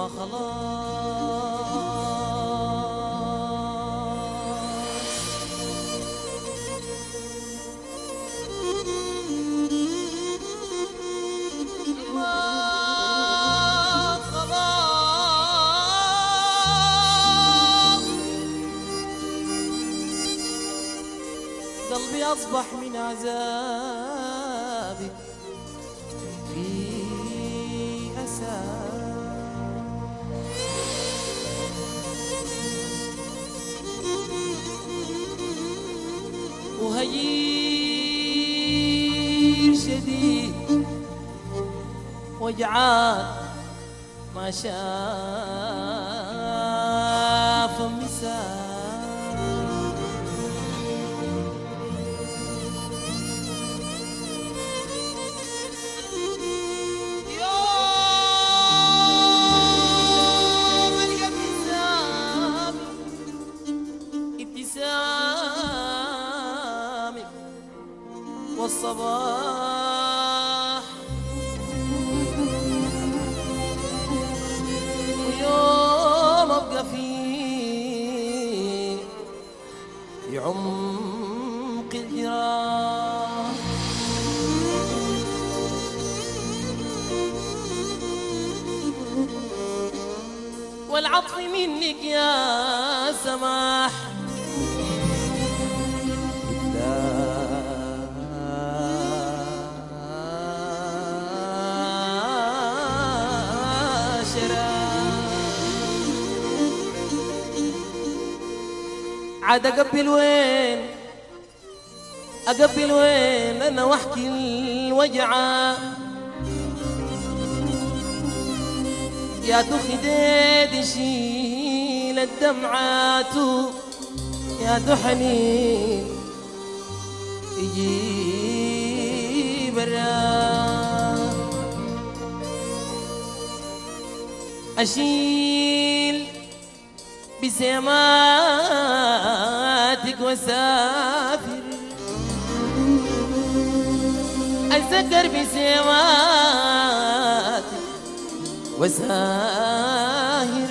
ما خلاص ما خلاص قلبي أصبح من عذابك في أسى وهيير شديد وجعان ما شاف مثال يوم الابتسام ابتسامك والصباح ويوم ابقى في في عمق الجراح والعطف منك يا سماح عاد اقبل وين اقبل وين انا واحكي الوجعه يا تخديد شيل الدمعات يا دحنين يجي برا أشيل بسماتك وسافر أتذكر بسماتك وساهر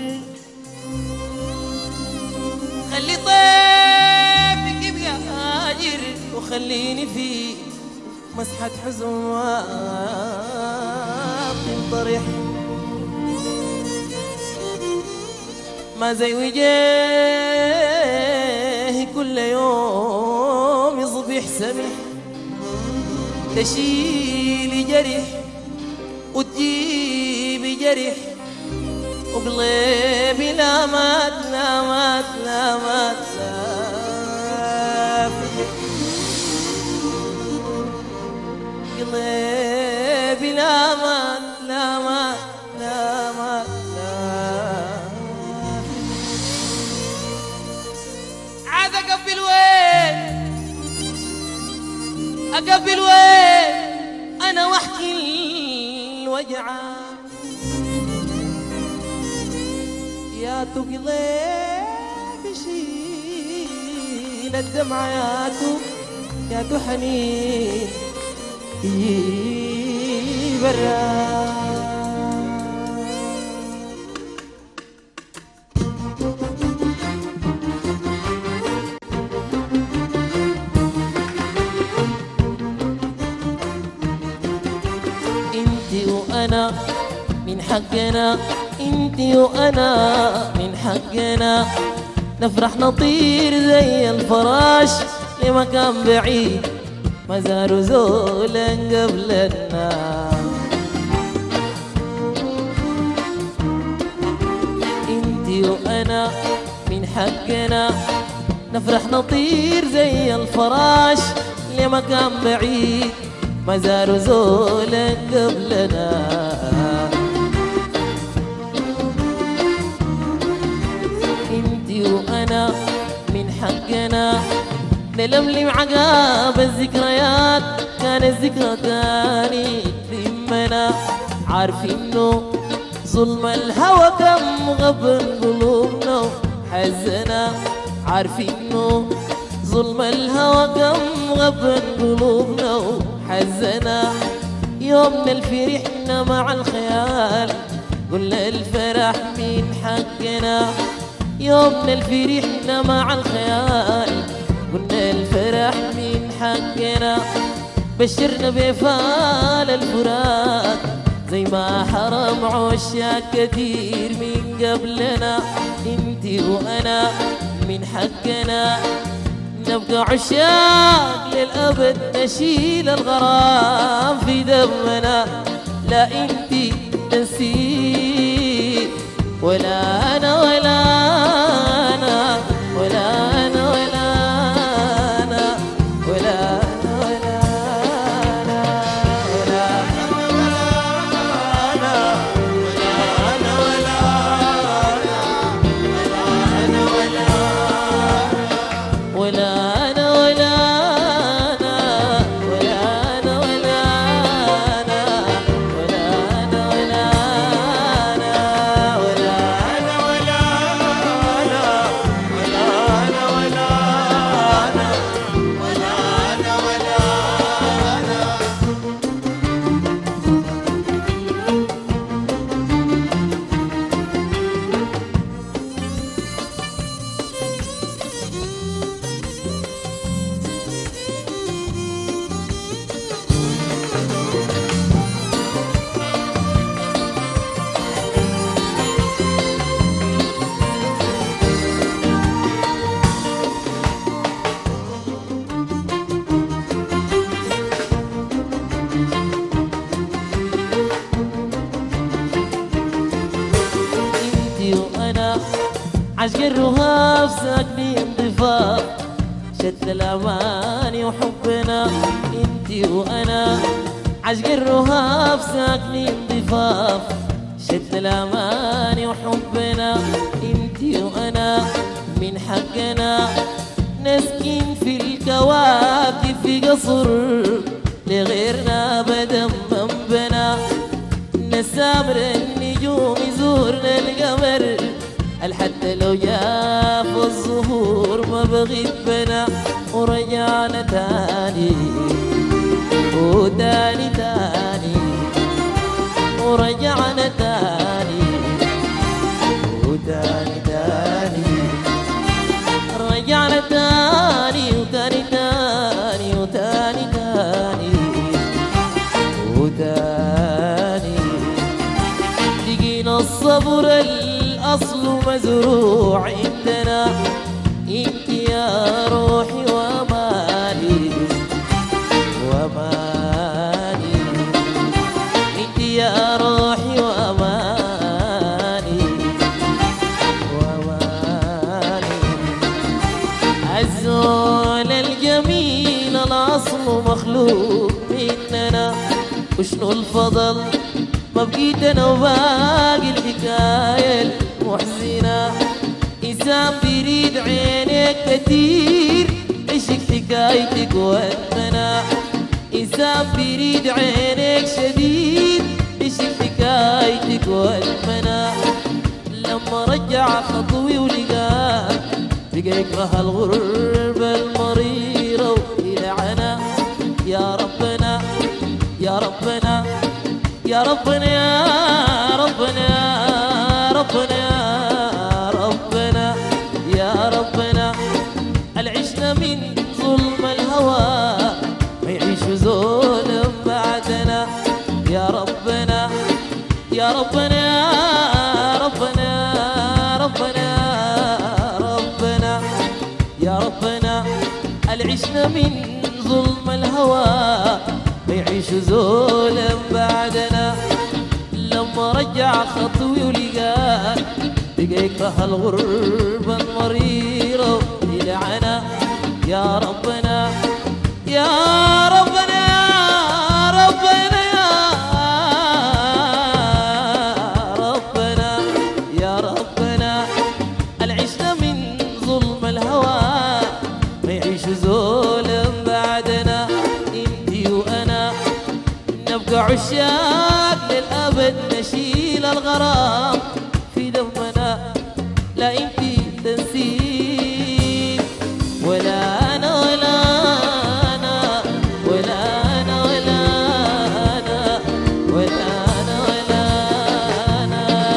خلي طيبك يبقى هاجر وخليني في مسحة حزن وطرح ما زي وجهي كل يوم يصبح سمح تشيلي جرح وتجيبي جرح وقلبي لا مات لا مات لا مات لا فتح قلبي لا مات لا مات لا مات لا عاد اقبل وين اقبل وين انا واحكي الوجعه يا تقلب شيل الدمع يا تو يا تو حنين يجي برا انت وانا من حقنا انت وانا من حقنا نفرح نطير زي الفراش لمكان بعيد ما زاروا زولا قبلنا انت وانا من حقنا نفرح نطير زي الفراش لمكان بعيد ما زاروا زولا قبلنا انت وانا من حقنا نلملم عقاب الذكريات كان الذكرى تاني تهمنا عارف انه ظلم الهوى كم غبن قلوبنا حزنا عارف انه ظلم الهوى كم غبن قلوبنا حزنا يومنا الفرحنا مع الخيال قلنا الفرح من حقنا يومنا الفرحنا مع الخيال قلنا الفرح من حقنا بشرنا بفال الفراق زي ما حرم عشاق كثير من قبلنا انتي وانا من حقنا نبقى عشاق للأبد نشيل الغرام في دمنا لا انتي تنسي ولا أنا ولا أنا ولا أنا ولا أنا ولا أنا ولا أنا ولا أنا ولا ولا أنا ولا أنا ولا أنا ولا أنا ولا أنا ولا أنا ولا أنا ولا أنا ولا أنا ولا أنا ولا أنا ولا أنا انتي وانا عشق الرهاب ساكنين ضفاف شد الاماني وحبنا انتي وانا عشق الرهاب ساكنين ضفاف شد الاماني وحبنا انتي وانا من حقنا نسكن في الكواكب في قصر لغيرنا بدم من بنا نسامر النجوم يزورنا القمر الحتى لو جاف الزهور ما بغيت بنا ورجعنا تاني وتاني تاني ورجعنا تاني وتاني تاني رجعنا تاني وتاني تاني وتاني تاني وتاني لقينا الصبر الأصل مزروع عندنا انت يا روحي ومالي ومالي انت يا روحي ومالي ومالي الزول الجميل الأصل مخلوق مننا وشنو الفضل ما بقيت انا وباقي الحكاية المحزنة إنسان بيريد عينك كتير عشق حكايتك وأتمنى إنسان بيريد عينك شديد عشق حكايتك وأتمنى لما رجع خطوي ولقاك بقى يكره الغربة المريرة ويلعنا يا ربنا يا ربنا يا ربنا يا ربنا يا ربنا يا ربنا يا ربنا العشنا من ظلم الهوى ما يعيش زول بعدنا يا ربنا يا ربنا يا ربنا يا ربنا يا ربنا يا ربنا العشنا من ظلم الهوى ما يعيش زول بعدنا لما رجع خطوي ولقاه بقى يكره الغربة المريرة يلعنا يا ربنا يا ربنا يا ربنا يا ربنا يا ربنا العشنا من ظلم الهوى ما يعيش زول بعدنا انتي وانا نبقى عشاق للأبد نشيل الغرام في دمنا لا انتي تنسين ولا أنا ولا أنا ولا أنا ولا أنا ولا أنا ولا أنا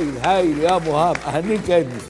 هايل هايل يا مهاب اهنيك يا ابني